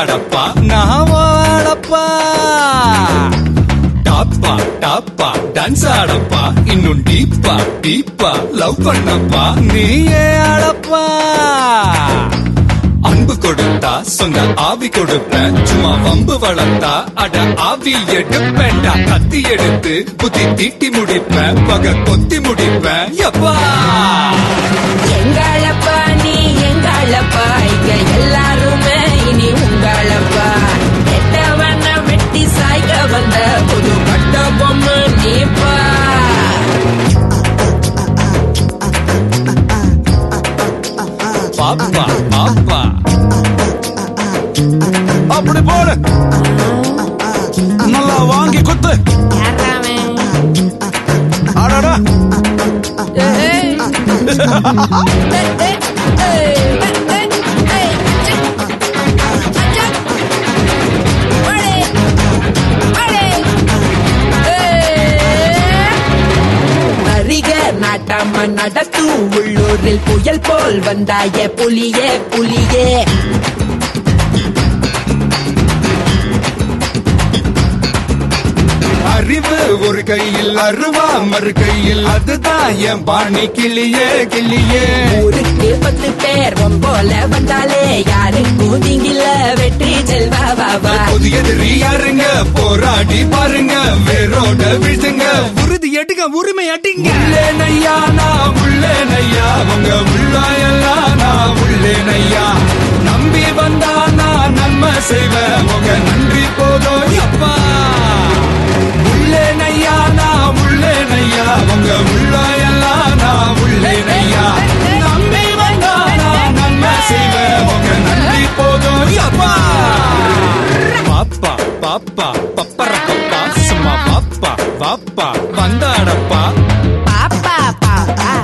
வந்தாடப்பா நான் வாடப்பா டாப்பா டாப்பா டான்ஸ் ஆடப்பா இன்னும் டீப்பா டீப்பா லவ் பண்ணப்பா நீயே ஆடப்பா அன்பு கொடுத்தா சொந்த ஆவி கொடுப்பேன் சும்மா வம்பு வளர்த்தா அட ஆவி எடுப்பேன்டா கத்தி எடுத்து புத்தி தீட்டி முடிப்பேன் பக கொத்தி முடிப்பேன் எப்பா எங்களப்பா நீ எங்களப்பா இங்க எல்லாருமே இனி உங்களப்பா கெட்டவன வெட்டி சாய்க்க வந்த புது பட்ட பொம்மை நீப்பா பாப்பா பாப்பா அப்படி போடு நல்லா வாங்கி குத்து யாராமே அடடா அறிக நாட்டாம நடத்தும் உள்ளூரில் புயல் போல் வந்தாய புலியே புலியே அறிவு ஒரு கையில் அருவா மறு கையில் அதுதான் என் பாணி கிளியே கிளியே ஊருக்கு பத்து பேர் போல வந்தாலே யாருக்கும் திங்கில வெற்றி செல்வா வாவா புதிய யாருங்க போராடி பாருங்க வேரோட வீழ்த்துங்க உறுதி எடுங்க உரிமை அடிங்க உள்ளே நையா நான் உள்ளே நையா உங்க உள்ளாயெல்லாம் நான் உள்ளே நையா நம்பி வந்தா நான் நன்மை செய்வேன் உங்க நன்றி போதும் அப்பா உள்ளே நையா நான் உள்ளே நையா உங்க உள்ளாயெல்லாம் நான் உள்ளே நையா நம்பி வந்தா நான் நன்மை செய்வேன் உங்க நன்றி போதும் அப்பா பாப்பா பாப்பா பப்பர பப்பா சும்மா பாப்பா பாப்பா வந்தாடப்பா பாப்பா பாப்பா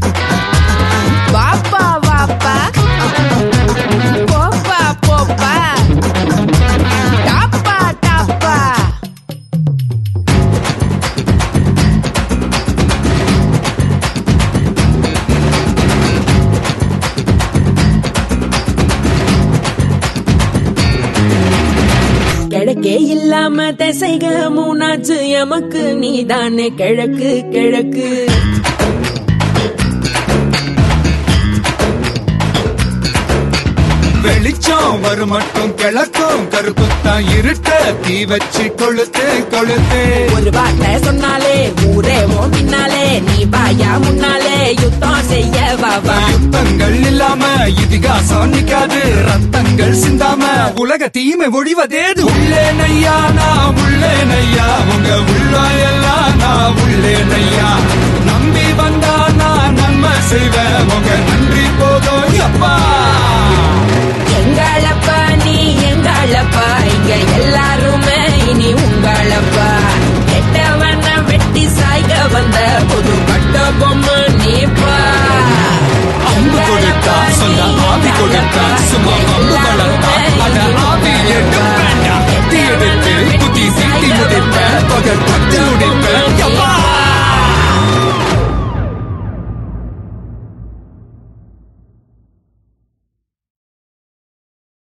பாப்பா வாப்பா போப்பா போப்பா டாப்பா டாப்பா கிழக்கே இல்லாம திசைக மூணாச்சு எமக்கு நீதானே கிழக்கு கிழக்கு வெளிச்சம் வரும் மட்டும் கிழக்கும் கருப்புத்தான் இருட்ட தீ வச்சு கொளுத்து கொளுத்து ஒரு வார்த்தை சொன்னாலே ஊரே ஓ பின்னாலே நீ பாயா முன்னாலே யுத்தம் செய்ய வாவா யுத்தங்கள் இல்லாம இதிகாசம் நிக்காது ரத்தங்கள் சிந்தாம உலக தீமை ஒழிவதேது உள்ளே நையா நான் உள்ளே நையா உங்க உள்ளாயெல்லாம் நான் உள்ளே நையா